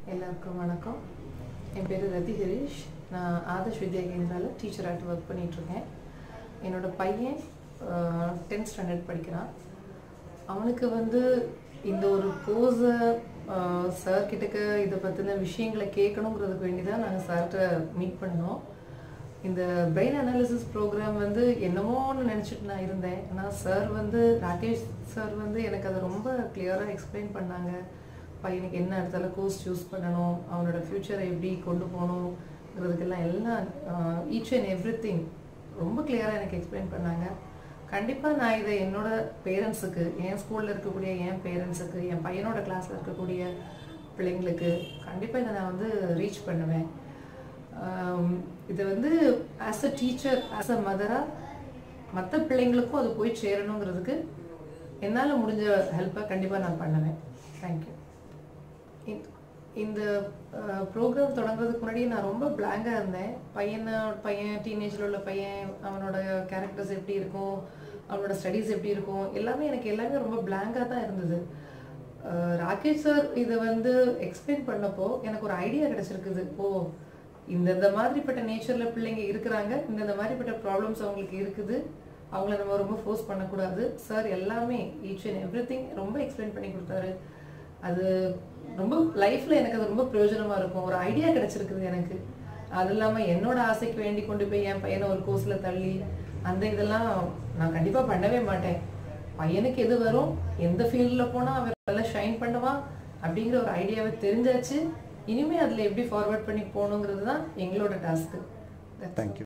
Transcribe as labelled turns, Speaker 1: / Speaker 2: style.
Speaker 1: எல்லாருக்கும் வணக்கம் என் பேர் ரதி ஹரிஷ் நான் ஆதர்ஷ் வித்யா கேந்திராவில் டீச்சராகிட்டு ஒர்க் பண்ணிகிட்ருக்கேன் என்னோட பையன் டென்த் ஸ்டாண்டர்ட் படிக்கிறான் அவனுக்கு வந்து இந்த ஒரு கோர்ஸை சார் கிட்டக்க இதை பற்றின விஷயங்களை கேட்கணுங்கிறதுக்கு வேண்டி தான் நாங்கள் சார்கிட்ட மீட் பண்ணோம் இந்த பிரெயின் அனாலிசிஸ் ப்ரோக்ராம் வந்து என்னமோன்னு நினச்சிட்டு நான் இருந்தேன் ஆனால் சார் வந்து ராகேஷ் சார் வந்து எனக்கு அதை ரொம்ப கிளியராக எக்ஸ்பிளைன் பண்ணாங்க பையனுக்கு என்ன இடத்துல கோர்ஸ் சூஸ் பண்ணணும் அவனோட ஃப்யூச்சரை எப்படி கொண்டு போகணுங்கிறதுக்கெல்லாம் எல்லாம் ஈச் அண்ட் எவ்ரி திங் ரொம்ப கிளியராக எனக்கு எக்ஸ்பிளைன் பண்ணாங்க கண்டிப்பாக நான் இதை என்னோட பேரண்ட்ஸுக்கு என் ஸ்கூலில் இருக்கக்கூடிய என் பேரண்ட்ஸுக்கு என் பையனோட கிளாஸில் இருக்கக்கூடிய பிள்ளைங்களுக்கு கண்டிப்பாக இதை நான் வந்து ரீச் பண்ணுவேன் இதை வந்து as a teacher as a மதராக மற்ற பிள்ளைங்களுக்கும் அது போய் சேரணுங்கிறதுக்கு என்னால் முடிஞ்ச ஹெல்ப்பை கண்டிப்பாக நான் பண்ணுவேன் தேங்க்யூ இந்த ப்ரோக்ராம் தொடங்குறதுக்கு முன்னாடி நான் ரொம்ப பிளாங்காக இருந்தேன் பையனை பையன் டீனேஜில் உள்ள பையன் அவனோட கேரக்டர்ஸ் எப்படி இருக்கும் அவனோட ஸ்டடீஸ் எப்படி இருக்கும் எல்லாமே எனக்கு எல்லாமே ரொம்ப பிளாங்காக தான் இருந்தது ராகேஷ் சார் இதை வந்து எக்ஸ்பிளைன் பண்ணப்போ எனக்கு ஒரு ஐடியா கிடச்சிருக்குது ஓ இந்தந்த மாதிரிப்பட்ட நேச்சரில் பிள்ளைங்க இருக்கிறாங்க இந்தந்த மாதிரிப்பட்ட ப்ராப்ளம்ஸ் அவங்களுக்கு இருக்குது அவங்கள நம்ம ரொம்ப ஃபோர்ஸ் பண்ணக்கூடாது சார் எல்லாமே ஈச் அண்ட் எவ்ரி திங் ரொம்ப எக்ஸ்பிளைன் பண்ணி கொடுத்தாரு அது ரொம்ப லைஃப்பில் எனக்கு அது ரொம்ப பிரயோஜனமாக இருக்கும் ஒரு ஐடியா கிடச்சிருக்குது எனக்கு அது இல்லாமல் என்னோட ஆசைக்கு வேண்டி கொண்டு போய் என் பையனை ஒரு கோர்ஸில் தள்ளி அந்த இதெல்லாம் நான் கண்டிப்பாக பண்ணவே மாட்டேன் பையனுக்கு எது வரும் எந்த ஃபீல்டில் போனால் அவன் நல்லா ஷைன் பண்ணுவான் அப்படிங்கிற ஒரு ஐடியாவை தெரிஞ்சாச்சு இனிமேல் அதில் எப்படி ஃபார்வர்ட் பண்ணி போகணுங்கிறது தான் எங்களோட டாஸ்க்கு
Speaker 2: தேங்க்யூ